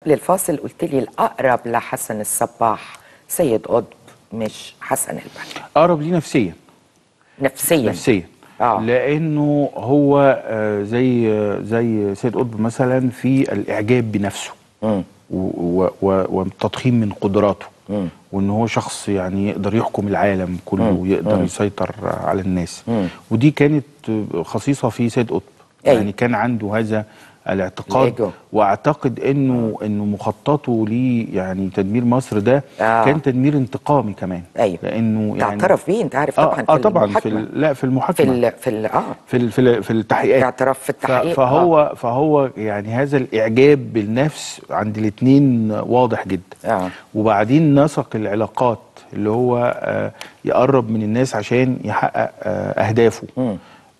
قبل الفاصل قلت لي الاقرب لحسن الصباح سيد قطب مش حسن البنا اقرب ليه نفسيا نفسيا نفسيا آه. لانه هو آه، زي آه، زي سيد قطب مثلا في الاعجاب بنفسه مم. و- و- و- والتضخيم من قدراته مم. وان هو شخص يعني يقدر يحكم العالم كله ويقدر يسيطر على الناس مم. ودي كانت خصيصه في سيد قطب أيوة. يعني كان عنده هذا الاعتقاد الإيجو. واعتقد انه انه مخططه ليه يعني تدمير مصر ده آه. كان تدمير انتقامي كمان ايوه لانه يعني تعترف بيه انت عارف اه, طبعا آه في طبعا في المحاكمة. ال- لا في المحاكمه في ال في ال اه في ال- في ال- في التحقيقات اعتراف في ف- التحقيق فهو آه. فهو يعني هذا الاعجاب بالنفس عند الاثنين واضح جدا آه. وبعدين نسق العلاقات اللي هو آه، يقرب من الناس عشان يحقق آه، اهدافه مم.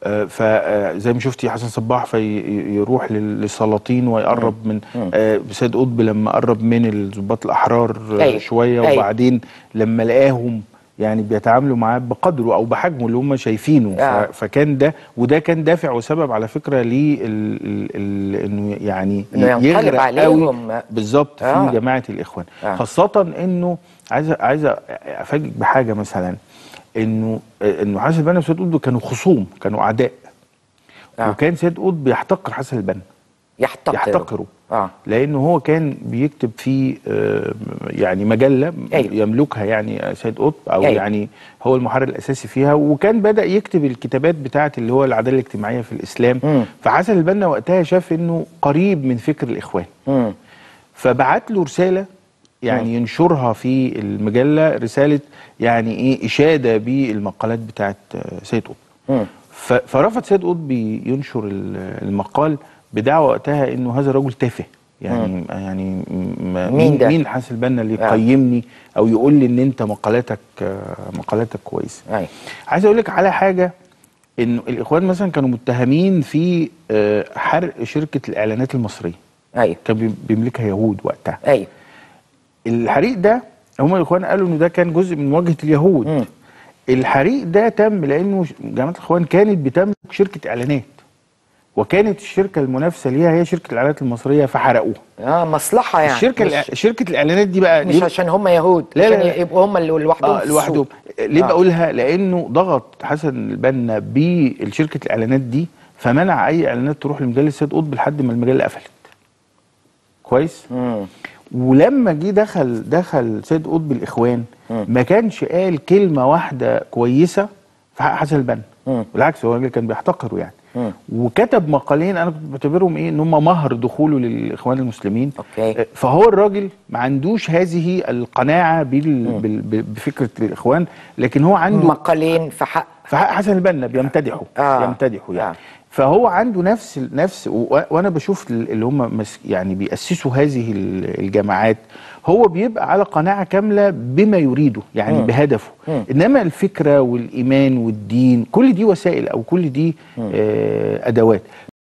فزي ما شفتي حسن صباح فيروح للسلاطين ويقرب من آه، سيد قطب لما قرب من الضباط الاحرار آه، أيوة. شويه أيوة. وبعدين لما لقاهم يعني بيتعاملوا معاه بقدره او بحجمه اللي هم شايفينه آه. ف- فكان ده وده كان دافع وسبب على فكره ليه ال- ال- ال- انه يعني إنه ينقلب يغرق عليهم. قوي بالظبط آه. في جماعه الاخوان آه. خاصه انه عايز عايز افاجئك بحاجه مثلا انه انه حسن البنا وسيد قطب كانوا خصوم كانوا اعداء آه. وكان سيد قطب يحتقر حسن البنا يحتقره يحتقره اه لانه هو كان بيكتب في آه، يعني مجله أيوة. يملكها يعني سيد قطب او أيوة. يعني هو المحرر الاساسي فيها وكان بدا يكتب الكتابات بتاعه اللي هو العداله الاجتماعيه في الاسلام مم. فحسن البنا وقتها شاف انه قريب من فكر الاخوان مم. فبعت له رساله يعني ينشرها في المجله رساله يعني ايه اشاده بالمقالات بتاعه آه، سيد قطب مم. ف- فرفض سيد قطب ينشر ال- المقال بدعوى وقتها انه هذا رجل تافه يعني يعني م- مين ده؟ مين حسن البنا اللي آه. يقيمني او يقول لي ان انت مقالاتك آه، مقالاتك كويسه ايوه عايز اقول لك على حاجه انه الاخوان مثلا كانوا متهمين في آه، حرق شركه الاعلانات المصريه ايوه كان بي- بيملكها يهود وقتها ايوه الحريق ده هم الاخوان قالوا ان ده كان جزء من مواجهه اليهود مم. الحريق ده تم لانه ش- جماعه الاخوان كانت بتملك شركه اعلانات وكانت الشركه المنافسه ليها هي شركه الاعلانات المصريه فحرقوها اه مصلحه يعني الشركه مش, الإع- شركه الاعلانات دي بقى مش ليه- عشان هم يهود لا، لا، عشان لا. يبقوا هم اللي لوحدهم اه في لوحدهم السوق. ليه آه. بقولها لانه ضغط حسن البنا بالشركه الاعلانات دي فمنع اي اعلانات تروح لمجله سيد قطب لحد ما المجله قفلت كويس مم. ولما جه دخل دخل سيد قطب الاخوان ما كانش قال كلمه واحده كويسه في حق حسن البنا مم. بالعكس هو الراجل كان بيحتقره يعني مم. وكتب مقالين انا كنت بعتبرهم ايه ان هم مهر دخوله للاخوان المسلمين أوكي. آه، فهو الراجل ما عندوش هذه القناعه بال... بال... ب- بفكره الاخوان لكن هو عنده مقالين في حق فحق حسن البنا بيمتدحه آه. يمتدحه يعني آه. فهو عنده نفس نفس و- وانا بشوف اللي هم مس يعني بيأسسوا هذه ال- الجماعات هو بيبقى على قناعه كامله بما يريده يعني مم. بهدفه مم. انما الفكره والايمان والدين كل دي وسائل او كل دي آه ادوات